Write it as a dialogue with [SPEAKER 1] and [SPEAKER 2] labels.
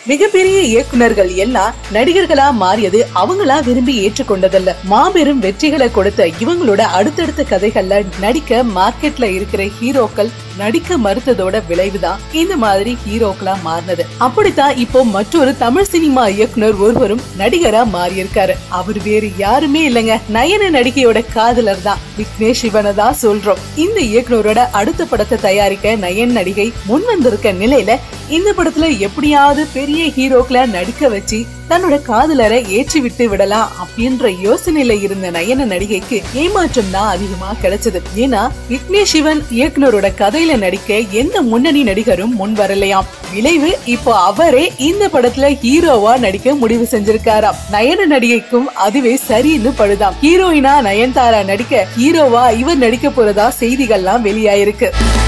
[SPEAKER 1] மிகப்பெரிய இயக்குனர்கள் எல்லாம் நடிகர்களா மாறியது அவங்களா விரும்பி ஏற்றுக்கொண்டதல்ல மாபெரும் வெற்றிகளை கொடுத்த இவங்களோட அடுத்தடுத்த கதைகள்ல நடிக்க மார்க்கெட்ல இருக்கிற ஹீரோக்கள் நடிக்க மறுத்ததோட விளைவுதான் இந்த மாதிரி ஹீரோக்களா மாறினது அப்படித்தான் இப்போ மற்றொரு தமிழ் சினிமா இயக்குனர் ஒருவரும் நடிகரா மாறியிருக்காரு அவர் வேறு யாருமே இல்லைங்க நயன நடிகையோட காதலர் தான் விக்னேஷ் சிவனை தான் சொல்றோம் இந்த இயக்குனரோட அடுத்த படத்தை தயாரிக்க நயன் நடிகை முன் வந்திருக்க நிலையில இந்த படத்துல எப்படியாவது பெரிய ஹீரோக்களை நடிக்க வச்சு தன்னோட காதலரை ஏற்றி விட்டு விடலாம் அப்படின்ற யோசனையில இருந்த நயன நடிகைக்கு ஏமாற்றம் தான் அதிகமா கிடைச்சது ஏன்னா விக்னேஷ் சிவன் இயக்குனரோட கதையில நடிக்க எந்த முன்னணி நடிகரும் முன் வரலையாம் விளைவு இப்போ அவரே இந்த படத்துல ஹீரோவா நடிக்க முடிவு செஞ்சிருக்காராம் நயன நடிகைக்கும் அதுவே சரின்னு படுதாம் ஹீரோயினா நயன்தாரா நடிக்க ஹீரோவா இவர் நடிக்க போறதா செய்திகள்லாம் வெளியாயிருக்கு